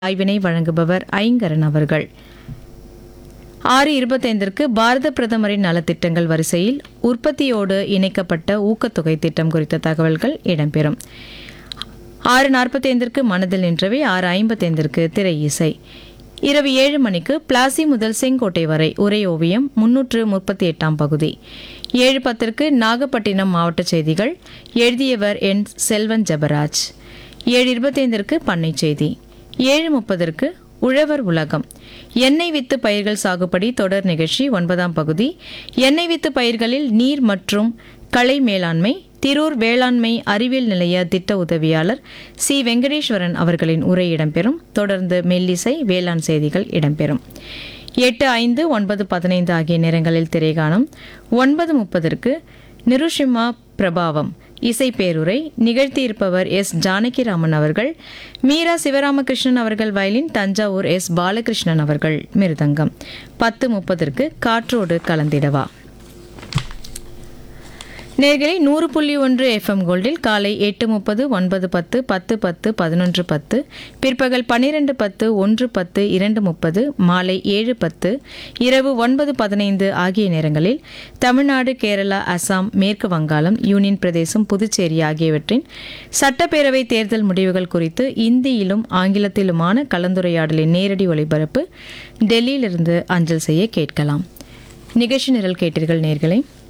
ஆய்வினை வழங்குபவர் ஐங்கரன் அவர்கள் ஆறு இருபத்தைந்திற்கு பாரத பிரதமரின் நலத்திட்டங்கள் வரிசையில் உற்பத்தியோடு இணைக்கப்பட்ட ஊக்கத்தொகை திட்டம் குறித்த தகவல்கள் இடம்பெறும் ஆறு நாற்பத்தைந்திற்கு மனதில் நின்றவை ஆறு ஐம்பத்தைந்திற்கு திரை இசை இரவு ஏழு மணிக்கு பிளாசி முதல் செங்கோட்டை வரை உரை ஓவியம் முன்னூற்று முப்பத்தி எட்டாம் பகுதி ஏழு பத்திற்கு நாகப்பட்டினம் மாவட்ட செய்திகள் எழுதியவர் என் செல்வன் ஜபராஜ் ஏழு இருபத்தைந்திற்கு பண்ணை செய்தி ஏழு முப்பதற்கு உழவர் உலகம் எண்ணெய் வித்து பயிர்கள் சாகுபடி தொடர் நிகழ்ச்சி ஒன்பதாம் பகுதி எண்ணெய் வித்து பயிர்களில் நீர் மற்றும் களை மேலாண்மை திரூர் வேளாண்மை அறிவியல் நிலைய திட்ட உதவியாளர் சி வெங்கடேஸ்வரன் அவர்களின் உரை இடம்பெறும் தொடர்ந்து மெல்லிசை வேளாண் செய்திகள் இடம்பெறும் எட்டு ஐந்து ஒன்பது பதினைந்து ஆகிய நேரங்களில் திரைகாணும் ஒன்பது முப்பதற்கு நிருஷிமா பிரபாவம் இசை பேருரை நிகழ்த்தியிருப்பவர் எஸ் ஜானகிராமன் அவர்கள் மீரா சிவராமகிருஷ்ணன் அவர்கள் வயலின் தஞ்சாவூர் எஸ் பாலகிருஷ்ணன் அவர்கள் மிருதங்கம் பத்து முப்பதற்கு காற்றோடு கலந்திடவா நேர்களை நூறு புள்ளி ஒன்று எஃப்எம் கோல்டில் காலை எட்டு முப்பது ஒன்பது பத்து பத்து பத்து பதினொன்று பத்து பிற்பகல் பன்னிரெண்டு பத்து ஒன்று பத்து இரண்டு முப்பது மாலை ஏழு பத்து இரவு ஒன்பது பதினைந்து ஆகிய நேரங்களில் தமிழ்நாடு கேரளா அசாம் மேற்கு வங்காளம் யூனியன் பிரதேசம் புதுச்சேரி ஆகியவற்றின் சட்டப்பேரவை தேர்தல் முடிவுகள் குறித்து இந்தியிலும் ஆங்கிலத்திலுமான கலந்துரையாடலின் நேரடி ஒளிபரப்பு டெல்லியிலிருந்து அஞ்சல் செய்ய கேட்கலாம் நிகழ்ச்சி நிரல் கேட்டீர்கள் நேர்களை